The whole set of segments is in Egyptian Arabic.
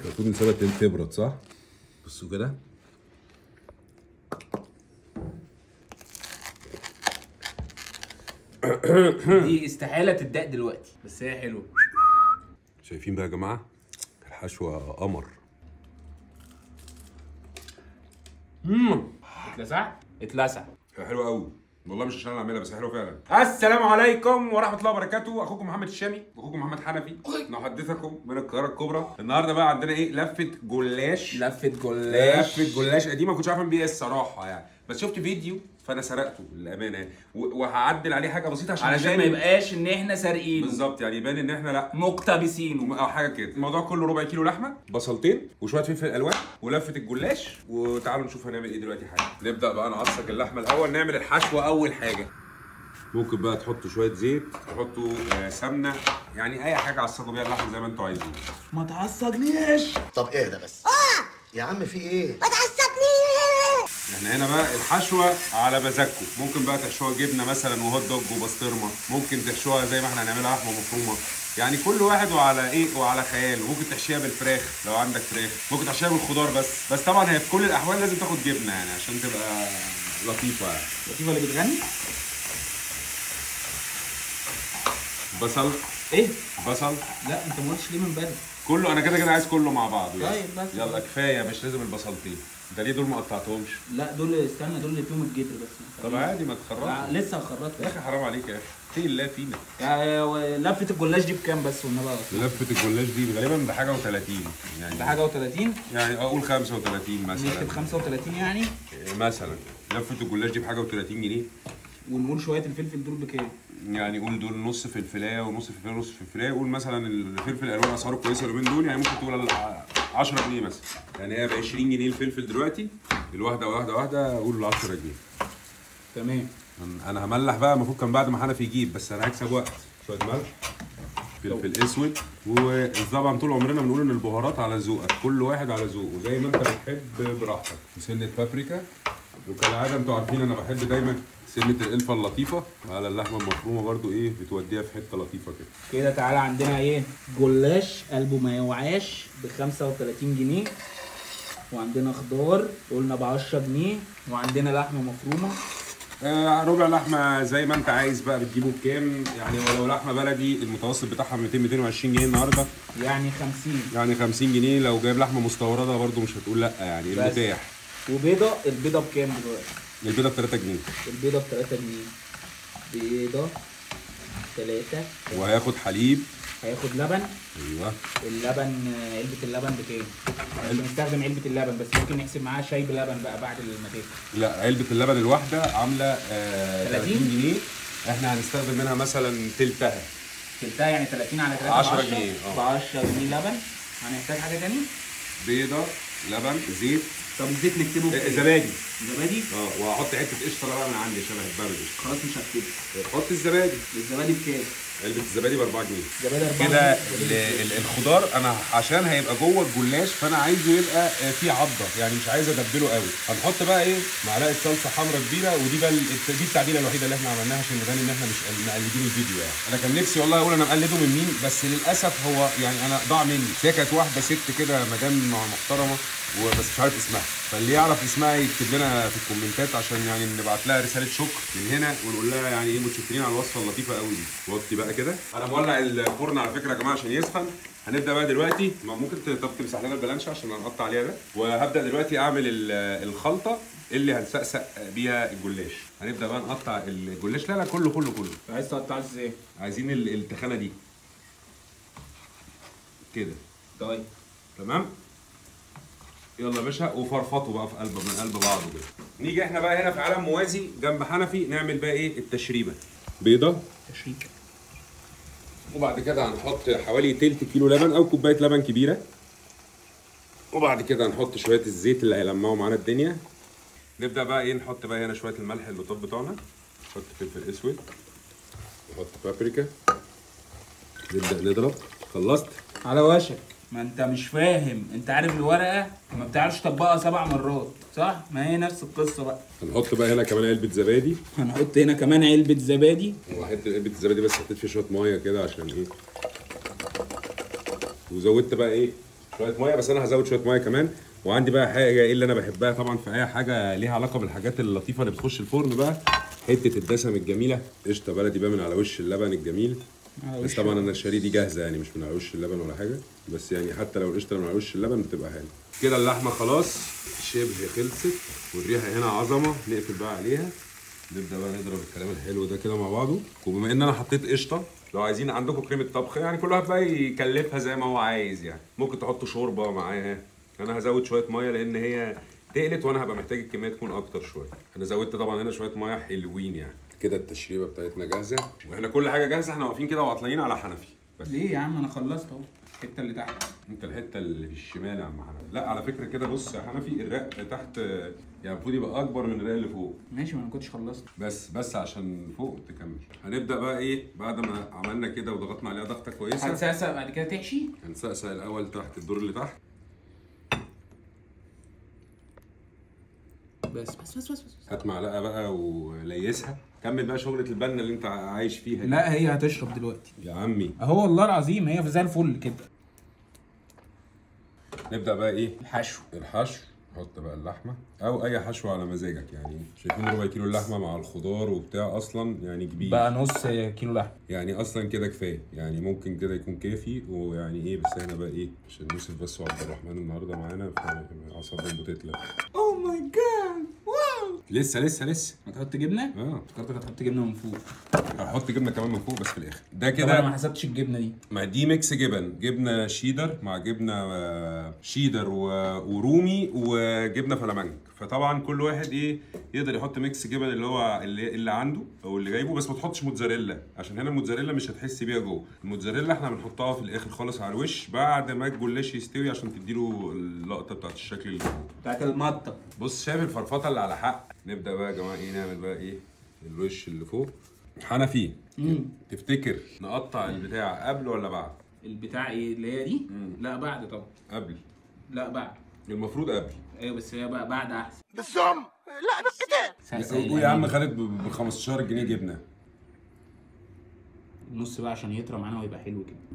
المفروض نسيبها تبرد صح؟ بصوا كده دي استحاله تتدق دلوقتي بس هي حلوه شايفين بقى يا جماعه الحشوه قمر اتلسع اتلسع حلوه قوي والله مش عشان انا اعملها بس حلوه فعلا السلام عليكم ورحمه الله وبركاته اخوكم محمد الشامي واخوكم محمد حنفي نحدثكم من القاهره الكبرى النهارده بقى عندنا ايه لفه جلاش لفه جلاش لفه جلاش قديمه ما كنتش عارف اعمل بيها إيه الصراحه يعني بس شفت فيديو فانا سرقته للامانه يعني و- وهعدل عليه حاجه بسيطه عشان علشان يبان- ما يبقاش ان احنا سارقين بالظبط يعني يبان ان احنا لا مقتبسين او حاجه كده الموضوع كله ربع كيلو لحمه بصلتين وشويه فلفل الوان ولفه الجلاش وتعالوا نشوف هنعمل ايه دلوقتي حاجه نبدا بقى نعصق اللحمه الاول نعمل الحشوه اول حاجه ممكن بقى تحطوا شويه زيت تحطوا آه سمنه يعني اي حاجه عصقوا بيها اللحمه زي ما انتوا عايزين ما تعصبنيش طب اهدى بس يا عم في ايه احنا هنا بقى الحشوه على مزاجكم ممكن بقى تحشوها جبنه مثلا وهوت دوج وبسطرمه ممكن تحشوها زي ما احنا هنعملها لحمه مفرومه يعني كل واحد وعلى ايه وعلى خياله ممكن تحشيها بالفراخ لو عندك فراخ ممكن تحشيها بالخضار بس بس طبعا هي في كل الاحوال لازم تاخد جبنه يعني عشان تبقى لطيفه يعني لطيفه اللي بتغني بصل ايه بصل لا انت ما قلتش ليه من بدري كله انا كده كده عايز كله مع بعض طيب بس. يلا كفايه مش لازم البصلتين ده ليه دول ما قطعتهمش لا دول استنى دول اللي فيهم الجدر بس طب عادي ما لا، تخرجش لسه هخرطها يا اخي حرام عليك يا اخي اتقي الله فينا يا- لفه الجلاش دي بكام بس والنبي يا أستاذ؟ لفه الجلاش دي غالبا بحاجه و30 يعني بحاجه و30 يعني اقول 35 مثلا نكتب 35 يعني مثلا لفه الجلاش دي بحاجه و30 جنيه ونقول شويه الفلفل دول بكام يعني قول دول نص فلفلايه ونص فلفلايه ونص فلفلايه قول مثلا الفلفل الالوان اسعاره كويسه اليومين دول يعني ممكن تقول 10 جنيه مثلا يعني هي ب 20 جنيه الفلفل دلوقتي الواحده واحده واحده قول 10 جنيه تمام أنا- انا هملح بقى المفروض كان بعد ما حنفي يجيب بس انا هكسب وقت شويه ملح فلفل اسود وطبعا طول عمرنا بنقول ان البهارات على ذوقك كل واحد على ذوقه زي ما انت بتحب براحتك سنه بابريكا وكالعاده انتوا عارفين انا بحب دايما سنه القرفه اللطيفه على اللحمه المفرومه برضو ايه بتوديها في حته لطيفه كده كده تعالى عندنا ايه جلاش قلبه ما يوعاش ب 35 جنيه وعندنا خضار قلنا ب 10 جنيه وعندنا لحمه مفرومه آه ربع لحمه زي ما انت عايز بقى بتجيبه بكام يعني ولو لحمه بلدي المتوسط بتاعها 200 220 جنيه النهارده يعني 50 يعني 50 جنيه لو جايب لحمه مستورده برضو مش هتقول لا يعني بس. المتاح وبيضه البيضه بكام دلوقتي؟ البيضه ب 3 جنيه البيضه ب 3 جنيه بيضه 3 وهياخد حليب هياخد لبن ايوه اللبن آه، علبه اللبن بكام؟ مش بنستخدم علبه اللبن بس ممكن نحسب معاها شاي بلبن بقى بعد ما تاكل لا علبه اللبن الواحده عامله آه 30 30 جنيه احنا هنستخدم منها مثلا تلتها تلتها يعني 30 على 3 10 جنيه، اه. ب 10 جنيه لبن هنحتاج حاجه تاني؟ بيضه لبن زيت طب الزيت نكتبه آه، بكام؟ زبادي زبادي اه وهحط حته قشطه بقى من عندي شبه البرد خلاص مش هكتبه حط الزبادي الزبادي بكام؟ علبه الزبادي ب 4 جنيه زبادي 4 كده ال- ال- الخضار انا عشان هيبقى جوه الجلاش فانا عايزه يبقى آه، فيه عضه يعني مش عايز ادبله قوي هنحط بقى ايه معلقه صلصه حمراء كبيره ودي بقى ال- دي التعديله الوحيده اللي احنا عملناها عشان نبان ان احنا مش مقلدين الفيديو يعني انا كان نفسي والله اقول انا مقلده من مين بس للاسف هو يعني انا ضاع مني بس هي كانت واحده ست كده مدام محترمه وبس مش عارف اسمها فاللي يعرف اسمها يكتب لنا في الكومنتات عشان يعني نبعت لها رساله شكر من هنا ونقول لها يعني ايه متشكرين على الوصفه اللطيفه قوي دي وطي بقى كده انا مولع الفرن على فكره يا جماعه عشان يسخن هنبدا بقى دلوقتي ما ممكن ت- طب تمسح لنا البلانشه عشان هنقطع عليها ده وهبدا دلوقتي اعمل ال- الخلطه اللي هنسقسق بيها الجلاش هنبدا بقى نقطع الجلاش لا لا كله كله كله عايز تقطعه ازاي؟ عايزين ال- التخانه دي كده طيب تمام يلا يا باشا وفرفطوا بقى في قلب من قلب بعض كده نيجي احنا بقى هنا في عالم موازي جنب حنفي نعمل بقى ايه التشريبه بيضه تشريك وبعد كده هنحط حوالي تلت كيلو لبن او كوبايه لبن كبيره وبعد كده هنحط شويه الزيت اللي هيلمعوا معانا الدنيا نبدا بقى ايه نحط بقى هنا شويه الملح اللطاف بتوعنا نحط فلفل اسود نحط بابريكا نبدا نضرب خلصت على وشك ما انت مش فاهم انت عارف الورقه ما بتعرفش تطبقها سبع مرات صح ما هي نفس القصه بقى هنحط بقى هنا كمان علبه زبادي هنحط هنا كمان علبه زبادي وحته علبه الزبادي بس حطيت فيها شويه ميه كده عشان ايه وزودت بقى ايه شويه ميه بس انا هزود شويه ميه كمان وعندي بقى حاجه ايه اللي انا بحبها طبعا في اي حاجه ليها علاقه بالحاجات اللطيفه اللي بتخش الفرن بقى حته الدسم الجميله قشطه بلدي بقى من على وش اللبن الجميل على بس وش طبعا انا الشاري دي جاهزه يعني مش من على وش اللبن ولا حاجه بس يعني حتى لو القشطه من على وش اللبن بتبقى حلوه كده اللحمه خلاص شبه خلصت والريحه هنا عظمه نقفل بقى عليها نبدا بقى نضرب الكلام الحلو ده كده مع بعضه وبما ان انا حطيت قشطه لو عايزين عندكم كريمه طبخ يعني كل واحد بقى يكلفها زي ما هو عايز يعني ممكن تحطوا شوربه معاها انا هزود شويه ميه لان هي تقلت وانا هبقى محتاج الكميه تكون اكتر شويه انا زودت طبعا هنا شويه ميه حلوين يعني كده التشريبه بتاعتنا جاهزه واحنا كل حاجه جاهزه احنا واقفين كده وعطلانين على حنفي بس ليه يا عم انا خلصت اهو الحته اللي تحت انت الحته اللي في الشمال يا عم حنفي لا على فكره كده بص يا حنفي الرق تحت يعني المفروض يبقى اكبر من الرق اللي فوق ماشي ما انا كنتش خلصت بس بس عشان فوق تكمل هنبدا بقى ايه بعد ما عملنا كده وضغطنا عليها ضغطه كويسه هتسقسق بعد كده تحشي هنسقسق الاول تحت الدور اللي تحت بس بس بس بس, بس. هات معلقه بقى وليسها كمل بقى شغله البنه اللي انت عايش فيها دي. لا هي هتشرب دلوقتي يا عمي اهو والله العظيم هي زي الفل كده نبدا بقى ايه الحشو الحشو حط بقى اللحمه او اي حشو على مزاجك يعني شايفين ربع كيلو اللحمه مع الخضار وبتاع اصلا يعني كبير بقى نص كيلو لحم يعني اصلا كده كفايه يعني ممكن كده يكون كافي ويعني ايه بس احنا بقى ايه عشان يوسف بس وعبد الرحمن النهارده معانا فاعصابهم بتتلف اوه ماي جاد واو لسه لسه لسه هتحط جبنه؟ اه افتكرتك هتحط جبنه من فوق هحط جبنه كمان من فوق بس في الاخر ده كده انا ما كده حسبتش الجبنه دي ما دي ميكس جبن جبنه شيدر مع جبنه آه، شيدر و- ورومي وجبنه فلامنك فطبعا كل واحد ايه يقدر يحط ميكس جبن اللي هو اللي, اللي عنده او اللي جايبه بس ما تحطش موتزاريلا عشان هنا الموتزاريلا مش هتحس بيها جوه الموتزاريلا احنا بنحطها في الاخر خالص على الوش بعد ما الجلاش يستوي عشان تديله اللقطه بتاعت الشكل اللي جوه بتاعت المطه بص شايف الفرفطه اللي على حق نبدا بقى يا جماعه ايه نعمل بقى ايه الوش اللي فوق حنفي امم تفتكر نقطع البتاع قبل ولا بعد البتاع ايه اللي هي دي؟ لا بعد طبعا قبل لا بعد المفروض قبل ايوه بس هي بقى بعد احسن بالسم لا بالكتاب قول يا عم خالد ب 15 جنيه جبنه النص بقى عشان يطرى معانا ويبقى حلو كده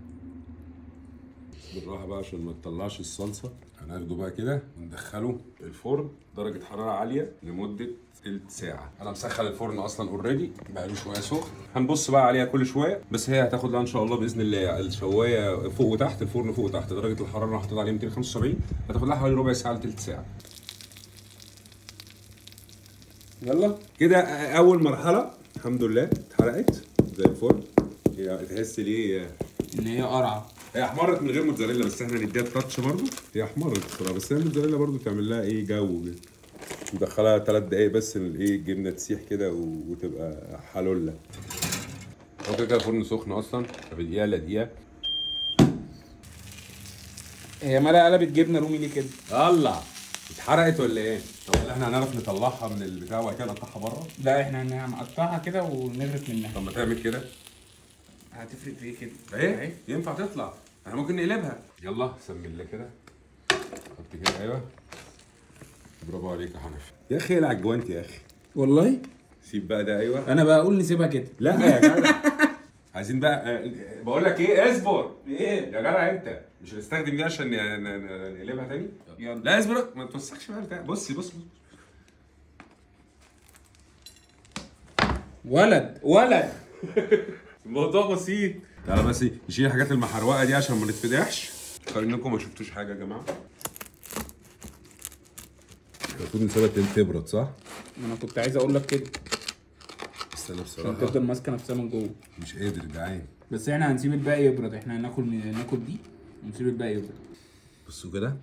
بالراحه بقى عشان ما تطلعش الصلصه هناخده بقى كده وندخله الفرن درجه حراره عاليه لمده تلت ساعة أنا مسخن الفرن أصلا أوريدي بقاله شوية سخن هنبص بقى عليها كل شوية بس هي هتاخد لها إن شاء الله بإذن الله الشواية فوق وتحت الفرن فوق وتحت درجة الحرارة أنا حطيت عليه 275 هتاخد لها حوالي ربع ساعة لتلت ساعة يلا كده أول مرحلة الحمد لله اتحرقت زي الفل هي تحس ليه ان هي قرعه هي احمرت من غير موتزاريلا بس احنا نديها تاتش برضو هي احمرت بصراحه بس هي الموتزاريلا برضو تعمل لها ايه جو كده ندخلها ثلاث دقايق بس ان الايه الجبنه تسيح كده و- وتبقى حلوله هو كده كده الفرن سخن اصلا فبدقيقه الا دقيقه هي مالها قلبت جبنه رومي ليه كده؟ الله اتحرقت ولا ايه؟ طب هل احنا هنعرف نطلعها من البتاع وبعد كده نقطعها بره؟ لا احنا هنقطعها كده ونغرف منها طب ما تعمل كده هتفرق في ايه كده؟ اهي ينفع تطلع احنا ممكن نقلبها يلا سمي الله كده حط كده ايوه برافو عليك يا حنفي يا اخي العب جوانتي يا اخي والله سيب بقى ده ايوه انا بقول نسيبها كده لا يا جدع عايزين بقى آه، بقول لك ايه اصبر ايه؟ يا جدع انت مش هنستخدم دي عشان ن- ن- ن- نقلبها تاني يلا. لا اصبر ما توسخش بقى البتاع بص بص بص ولد ولد الموضوع بسيط تعالى بس نشيل الحاجات المحروقه دي عشان ما نتفضحش كأنكم ما شفتوش حاجه يا جماعه المفروض نسيبها تبرد صح؟ ما انا كنت عايز اقول لك كده بس انا عشان بصراحه تفضل ماسكه نفسها من جوه مش قادر جعان بس احنا هنسيب الباقي يبرد احنا هناكل ناكل دي ونسيب الباقي يبرد بصوا كده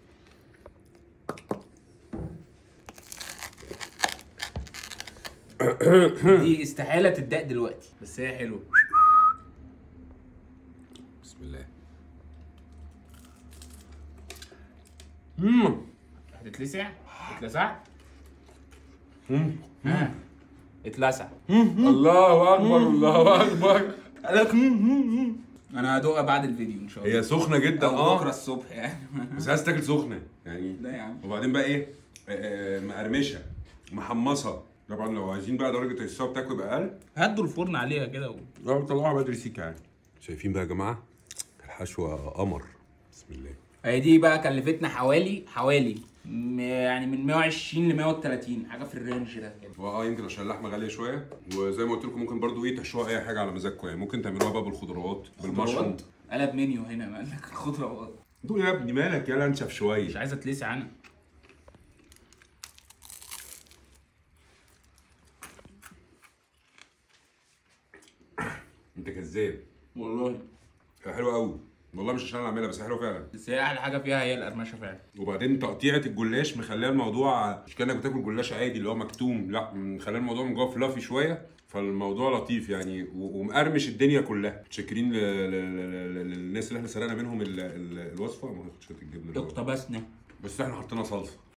دي استحاله تتدق دلوقتي بس هي حلوه بسم الله امم هتتلسع اتلسعت ها اتلسع الله اكبر الله اكبر انا هدوقها بعد الفيديو ان شاء الله هي سخنه جدا او بكره اه الصبح يعني بس عايز تاكل سخنه يعني لا يا عم وبعدين بقى ايه آه، آه، مقرمشه محمصه طبعا لو عايزين بقى درجه السوا بتاعكم يبقى اقل هدوا الفرن عليها كده و... اه طلعوها بدري سيكا يعني شايفين بقى يا جماعه الحشوه قمر بسم الله هي دي بقى كلفتنا حوالي حوالي م- يعني من 120 ل 130 حاجه في الرينج ده كده هو اه يمكن عشان اللحمه غاليه شويه وزي ما قلت لكم ممكن برضو ايه تحشوها اي حاجه على مزاجكم يعني ممكن تعملوها بقى بالخضروات بالمشروم خضروات. قلب منيو هنا ما قال لك خضروات دول يا ابني مالك يلا انشف مش شويه عايزه تلسع انا انت كذاب والله حلوه قوي والله مش عشان انا اعملها بس حلوه فعلا بس هي احلى حاجه فيها هي القرمشه فعلا وبعدين تقطيعه الجلاش مخليه الموضوع مش كانك بتاكل جلاش عادي اللي هو مكتوم لا مخليه الموضوع من جوه فلافي شويه فالموضوع لطيف يعني و- ومقرمش الدنيا كلها متشكرين ل- ل- ل- ل- للناس اللي احنا سرقنا منهم ال- ال- الوصفه ما كنتش الجبنه دلوقتي. اقتبسنا بس احنا حطينا صلصه